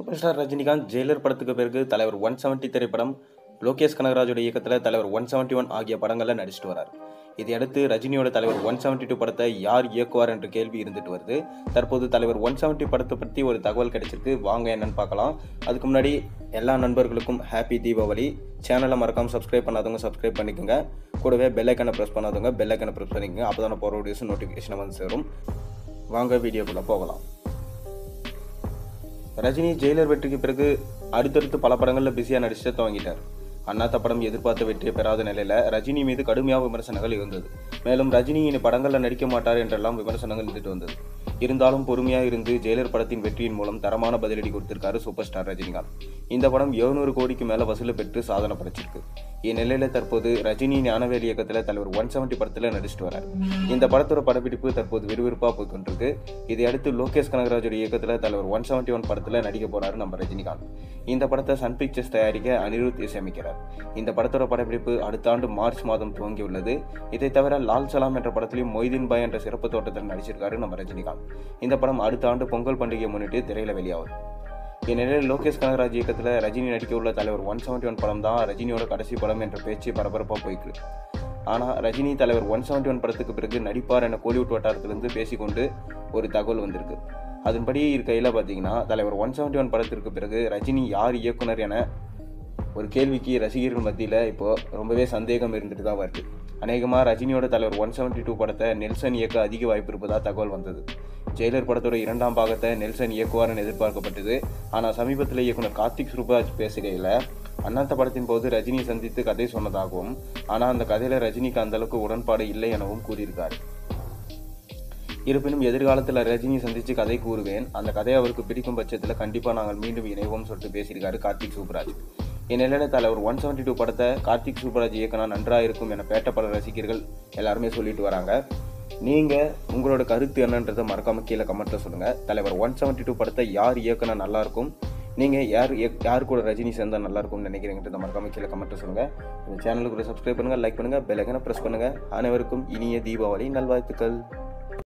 super star Rajinikanth Jailer படத்துக்கு பிறகு தலைவர் ஒன் செவன்ட்டி திரைப்படம் லோகேஷ் கனகராஜோட இயக்கத்தில் தலைவர் ஒன் செவன்ட்டி ஒன் ஆகிய படங்களில் நடிச்சிட்டு வரார் இதையடுத்து ரஜினியோட தலைவர் ஒன் செவன்ட்டி டூ படத்தை யார் இயக்குவார் என்ற கேள்வி இருந்துட்டு வருது தற்போது தலைவர் ஒன் செவன்ட்டி படத்தை பற்றி ஒரு தகவல் கிடைச்சிருக்கு வாங்க என்னன்னு பார்க்கலாம் அதுக்கு முன்னாடி எல்லா நண்பர்களுக்கும் ஹாப்பி தீபாவளி சேனலை மறக்காம சப்ஸ்கிரைப் பண்ணாதவங்க சப்ஸ்கிரைப் பண்ணிக்கோங்க கூடவே பெல் ஐக்கனை ப்ரெஸ் பண்ணாதவங்க பெல் ஐக்கனை ப்ரெஸ் பண்ணிக்கோங்க அப்போ தான் போகிற வீடியோஸ் நோட்டிஃபிகேஷன் வந்து சேரும் வாங்க வீடியோக்குள்ளே போகலாம் ரஜினி ஜெயிலர் வெற்றிக்கு பிறகு அடுத்தடுத்து பல படங்களில் பிஸியாக நடிச்சுட்டு துவங்கிட்டார் அண்ணாத்த படம் எதிர்பார்த்த வெற்றியை பெறாத நிலையில ரஜினி மீது கடுமையாக விமர்சனங்கள் இருந்தது மேலும் ரஜினி இனி படங்களில் நடிக்க மாட்டார் என்றெல்லாம் விமர்சனங்கள் இருந்துட்டு வந்தது இருந்தாலும் பொறுமையாக இருந்து ஜெயிலர் படத்தின் வெற்றியின் மூலம் தரமான பதிலடி கொடுத்திருக்காரு சூப்பர் ஸ்டார் ரஜினிகாந்த் இந்த படம் 700 கோடிக்கு மேல வசூலை பெற்று சாதனை படைச்சிருக்கு இந்நிலையில தற்போது ரஜினி ஞானவேல் இயக்கத்தில் தலைவர் ஒன் செவன்ட்டி படத்தில் நடிச்சிட்டு வரார் இந்த படத்தோட படப்பிடிப்பு தற்போது விறுவிறுப்பாக போய்கொண்டிருக்கு இதையடுத்து லோகேஷ் கனகராஜோட இயக்கத்தில் தலைவர் ஒன் செவன்ட்டி ஒன் படத்தில் நடிக்க போறாரு நம்ம ரஜினிகாந்த் இந்த படத்தை சன் பிக்சர்ஸ் தயாரிக்க அனிருத் இசையமைக்கிறார் இந்த படத்தோட படப்பிடிப்பு அடுத்த ஆண்டு மார்ச் மாதம் துவங்கியுள்ளது இதை தவிர லால் சலாம் என்ற படத்திலையும் மொய்தீன் பாய் என்ற சிறப்பு தோட்டத்தில் நடிச்சிருக்காரு நம்ம ரஜினிகாந்த் இந்த படம் அடுத்த ஆண்டு பொங்கல் பண்டிகையை முன்னிட்டு திரையில வெளியாகும் இந்நிலையில் லோகேஷ் கனகராஜ் இயக்கத்தில் ரஜினி நடிக்க உள்ள தலைவர் ஒன் செவன்ட்டி ஒன் படம் தான் ரஜினியோட கடைசி படம் என்ற பேச்சு பரபரப்பாக போயிருக்கு ஆனால் ரஜினி தலைவர் ஒன் செவன்ட்டி ஒன் படத்துக்கு பிறகு நடிப்பார் என கோலிவுட் வட்டாரத்திலிருந்து பேசிக்கொண்டு ஒரு தகவல் வந்திருக்கு அதன்படி இருக்கையில் பார்த்தீங்கன்னா தலைவர் ஒன் செவன்ட்டி ஒன் படத்திற்கு பிறகு ரஜினி யார் இயக்குனர் என ஒரு கேள்விக்கு ரசிகர்கள் மத்தியில் இப்போ ரொம்பவே சந்தேகம் இருந்துட்டு தான் வருது அநேகமாக ரஜினியோட தலைவர் ஒன் செவன்ட்டி டூ படத்தை நெல்சன் இயக்க அதிக வாய்ப்பு இருப்பதா தகவல் வந்தது ஜெயிலர் படத்தோட இரண்டாம் பாகத்தை நெல்சன் இயக்குவார் என எதிர்பார்க்கப்பட்டது ஆனால் சமீபத்தில் இயக்குனர் கார்த்திக் சுப்ராஜ் பேசுகையில் அண்ணாத்த படத்தின் போது ரஜினியை சந்தித்து கதை சொன்னதாகவும் ஆனால் அந்த கதையில் ரஜினிக்கு அந்த அளவுக்கு உடன்பாடு இல்லை எனவும் கூறியிருக்காரு இருப்பினும் எதிர்காலத்தில் ரஜினி சந்தித்து கதை கூறுவேன் அந்த கதை அவருக்கு பிடிக்கும் பட்சத்தில் கண்டிப்பாக நாங்கள் மீண்டும் இணைவோம் சொல்லிட்டு பேசியிருக்காரு கார்த்திக் சூப்ராஜ் இந்நிலையில் தலைவர் ஒன் செவன்ட்டி டூ படத்தை கார்த்திக் சூப்பராஜ் இயக்கினா நன்றாக இருக்கும் என பேட்ட பல ரசிகர்கள் எல்லாருமே சொல்லிட்டு வராங்க நீங்கள் உங்களோட கருத்து என்னன்றதை மறக்காம கீழே கமெண்ட்டில் சொல்லுங்கள் தலைவர் ஒன் செவன்ட்டி டூ படத்தை யார் இயக்குனா நல்லாயிருக்கும் நீங்கள் யார் இயக்- யார் கூட ரஜினி சேர்ந்தா நல்லா இருக்கும்னு நினைக்கிறீங்கன்றதை மறக்காம கீழே கமெண்ட்டில் சொல்லுங்கள் இந்த சேனலுக்கு சப்ஸ்கிரைப் பண்ணுங்கள் லைக் பண்ணுங்கள் பெல் ஐக்கனை ப்ரெஸ் பண்ணுங்கள் அனைவருக்கும் இனிய தீபாவளி நல்வாழ்த்துக்கள்